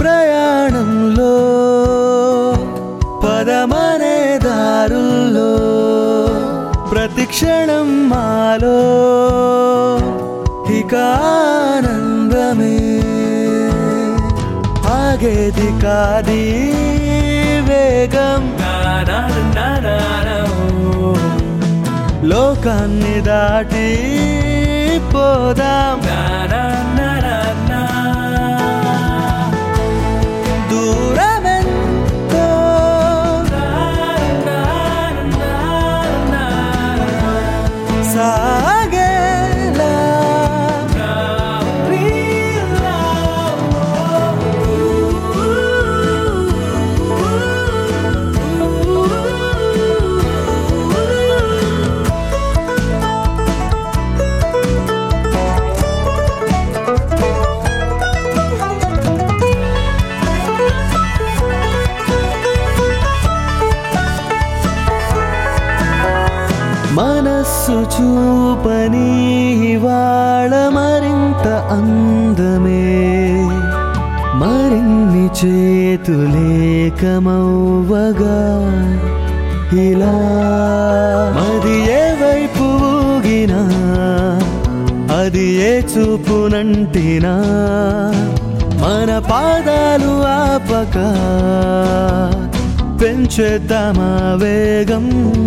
ప్రయాణంలో పదమనే దారుల్లో ప్రతి క్షణం మాలో ఇక ఆనందమే ఆగేది కాది వేగం లోకాన్ని దాటి పోదాం దూరమెంతో సాగేలా మనస్సు చూపని ఇవాళ మరింత అందమే మరిన్ని చేతులేకమవ్వగా ఇలా మది ఏ వైపు ఊగినా అది ఏ చూపునంటినా మన పాదాలు ఆపక పెంచేద్దామా వేగం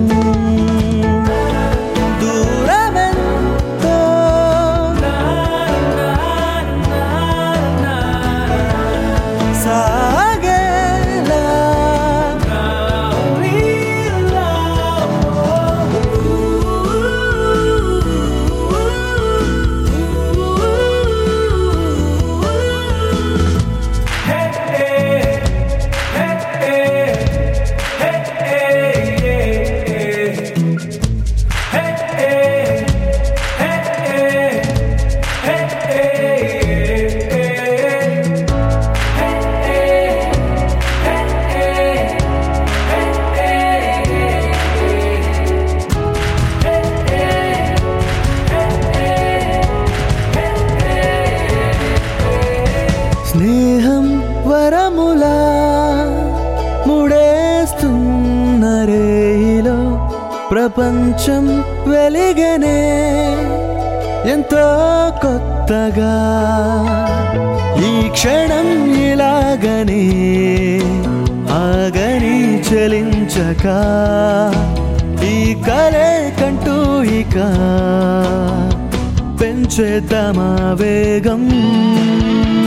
దూరమెంతో సాగేలా స్నేహం వరములా ముడేస్తున్న రేయిలో ప్రపంచం వెలిగనే ఎంతో కొత్తగా ఈ క్షణం ఇలాగనే ఆగని చలించక ఈ కలే కంటూ ఇక పెంచేద్దామా వేగం